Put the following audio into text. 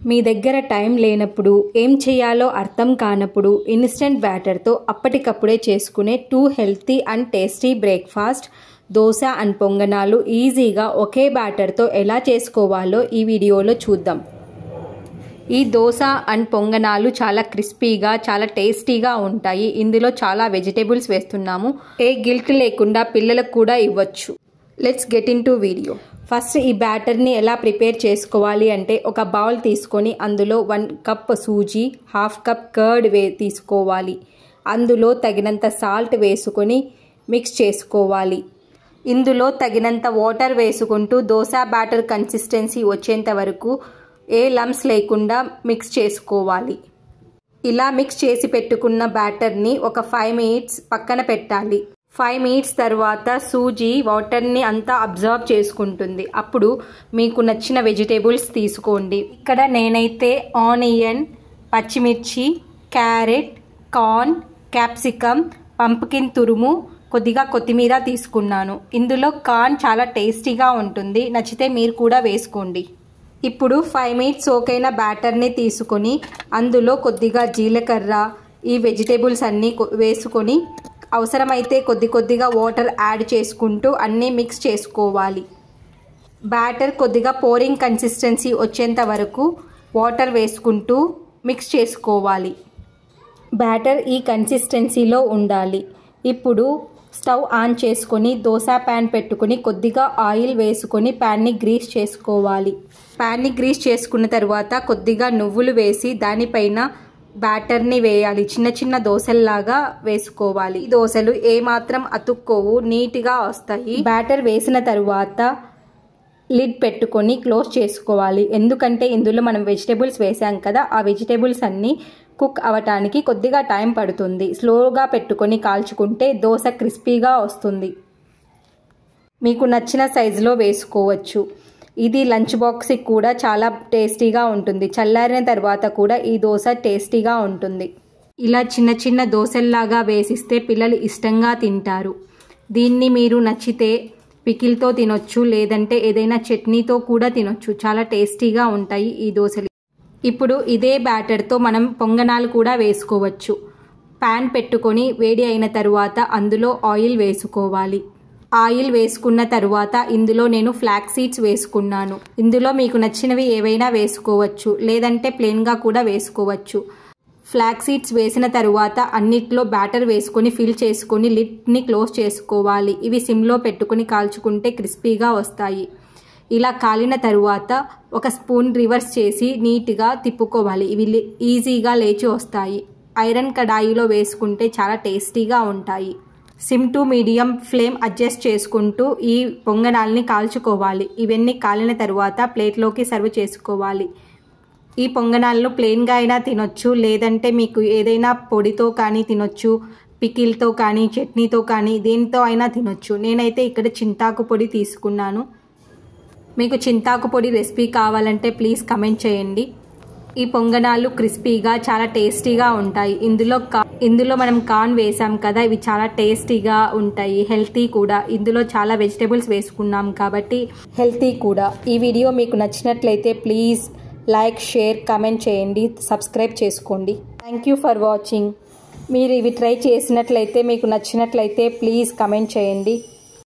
మీ దగ్గర టైం లేనప్పుడు ఏం చేయాలో అర్థం కానప్పుడు ఇన్స్టెంట్ బ్యాటర్తో అప్పటికప్పుడే చేసుకునే two healthy and tasty breakfast dosa and పొంగనాలు ఈజీగా ఒకే బ్యాటర్తో ఎలా చేసుకోవాలో ఈ వీడియోలో చూద్దాం ఈ దోశ అండ్ పొంగనాలు చాలా క్రిస్పీగా చాలా టేస్టీగా ఉంటాయి ఇందులో చాలా వెజిటేబుల్స్ వేస్తున్నాము ఏ గిల్ట్ లేకుండా పిల్లలకు కూడా ఇవ్వచ్చు let's get into video first ఈ బ్యాటర్ని ఎలా ప్రిపేర్ చేసుకోవాలి అంటే ఒక బౌల్ తీసుకొని అందులో one cup suji half cup curd వే తీసుకోవాలి అందులో తగినంత సాల్ట్ వేసుకొని మిక్స్ చేసుకోవాలి ఇందులో తగినంత వాటర్ వేసుకుంటూ దోశ బ్యాటర్ కన్సిస్టెన్సీ వచ్చేంత వరకు ఏ లమ్స్ లేకుండా మిక్స్ చేసుకోవాలి ఇలా మిక్స్ చేసి పెట్టుకున్న బ్యాటర్ని ఒక ఫైవ్ మినిట్స్ పక్కన పెట్టాలి ఫైవ్ మినిట్స్ తర్వాత సూజీ వాటర్ని అంతా అబ్జర్వ్ చేసుకుంటుంది అప్పుడు మీకు నచ్చిన వెజిటేబుల్స్ తీసుకోండి ఇక్కడ నేనైతే ఆనియన్ పచ్చిమిర్చి క్యారెట్ కార్న్ క్యాప్సికమ్ పంప్కిన్ తురుము కొద్దిగా కొత్తిమీర తీసుకున్నాను ఇందులో కార్న్ చాలా టేస్టీగా ఉంటుంది నచ్చితే మీరు కూడా వేసుకోండి ఇప్పుడు ఫైవ్ మినిట్స్ సోకైన బ్యాటర్ని తీసుకొని అందులో కొద్దిగా జీలకర్ర ఈ వెజిటేబుల్స్ అన్నీ వేసుకొని అవసరమైతే కొద్ది కొద్దిగా వాటర్ యాడ్ చేసుకుంటూ అన్నీ మిక్స్ చేసుకోవాలి బ్యాటర్ కొద్దిగా పోరింగ్ కన్సిస్టెన్సీ వచ్చేంత వరకు వాటర్ వేసుకుంటూ మిక్స్ చేసుకోవాలి బ్యాటర్ ఈ కన్సిస్టెన్సీలో ఉండాలి ఇప్పుడు స్టవ్ ఆన్ చేసుకొని దోశ ప్యాన్ పెట్టుకొని కొద్దిగా ఆయిల్ వేసుకొని ప్యాన్ని గ్రీస్ చేసుకోవాలి ప్యాన్ని గ్రీస్ చేసుకున్న తర్వాత కొద్దిగా నువ్వులు వేసి దానిపైన బ్యాటర్ని వేయాలి చిన్న చిన్న దోశల్లాగా వేసుకోవాలి ఈ దోశలు ఏమాత్రం అతుక్కోవు నీట్గా వస్తాయి బ్యాటర్ వేసిన తరువాత లిడ్ పెట్టుకొని క్లోజ్ చేసుకోవాలి ఎందుకంటే ఇందులో మనం వెజిటేబుల్స్ వేసాం కదా ఆ వెజిటేబుల్స్ అన్నీ కుక్ అవటానికి కొద్దిగా టైం పడుతుంది స్లోగా పెట్టుకొని కాల్చుకుంటే దోశ క్రిస్పీగా వస్తుంది మీకు నచ్చిన సైజులో వేసుకోవచ్చు ఇది లంచ్ బాక్స్కి కూడా చాలా టేస్టీగా ఉంటుంది చల్లారిన తర్వాత కూడా ఈ దోశ టేస్టీగా ఉంటుంది ఇలా చిన్న చిన్న దోశల్లాగా వేసిస్తే పిల్లలు ఇష్టంగా తింటారు దీన్ని మీరు నచ్చితే పికిల్తో తినొచ్చు లేదంటే ఏదైనా చట్నీతో కూడా తినొచ్చు చాలా టేస్టీగా ఉంటాయి ఈ దోశలు ఇప్పుడు ఇదే బ్యాటర్తో మనం పొంగనాలు కూడా వేసుకోవచ్చు ప్యాన్ పెట్టుకొని వేడి అయిన తరువాత అందులో ఆయిల్ వేసుకోవాలి ఆయిల్ వేసుకున్న తరువాత ఇందులో నేను ఫ్లాక్ సీడ్స్ వేసుకున్నాను ఇందులో మీకు నచ్చినవి ఏవైనా వేసుకోవచ్చు లేదంటే ప్లెయిన్గా కూడా వేసుకోవచ్చు ఫ్లాక్ సీడ్స్ వేసిన తరువాత అన్నిట్లో బ్యాటర్ వేసుకొని ఫిల్ చేసుకొని లిడ్ని క్లోజ్ చేసుకోవాలి ఇవి సిమ్లో పెట్టుకొని కాల్చుకుంటే క్రిస్పీగా వస్తాయి ఇలా కాలిన తరువాత ఒక స్పూన్ రివర్స్ చేసి నీట్గా తిప్పుకోవాలి ఇవి ఈజీగా లేచి వస్తాయి ఐరన్ కడాయిలో వేసుకుంటే చాలా టేస్టీగా ఉంటాయి sim to medium flame adjust చేసుకుంటూ ఈ పొంగనాల్ని కాల్చుకోవాలి ఇవన్నీ కాలిన తరువాత ప్లేట్లోకి సర్వ్ చేసుకోవాలి ఈ పొంగనాలను ప్లెయిన్గా అయినా తినొచ్చు లేదంటే మీకు ఏదైనా పొడితో కానీ తినొచ్చు పికిల్తో కానీ చట్నీతో కానీ దేనితో అయినా తినొచ్చు నేనైతే ఇక్కడ చింతాకు పొడి తీసుకున్నాను మీకు చింతాకు పొడి రెసిపీ కావాలంటే ప్లీజ్ కమెంట్ చేయండి ఈ పొంగనాలు క్రిస్పీగా చాలా టేస్టీగా ఉంటాయి ఇందులో కా ఇందులో మనం కార్న్ వేసాం కదా ఇవి చాలా టేస్టీగా ఉంటాయి హెల్తీ కూడా ఇందులో చాలా వెజిటేబుల్స్ వేసుకున్నాం కాబట్టి హెల్తీ కూడా ఈ వీడియో మీకు నచ్చినట్లయితే ప్లీజ్ లైక్ షేర్ కమెంట్ చేయండి సబ్స్క్రైబ్ చేసుకోండి థ్యాంక్ యూ ఫర్ వాచింగ్ మీరు ఇవి ట్రై చేసినట్లయితే మీకు నచ్చినట్లయితే ప్లీజ్ కమెంట్ చేయండి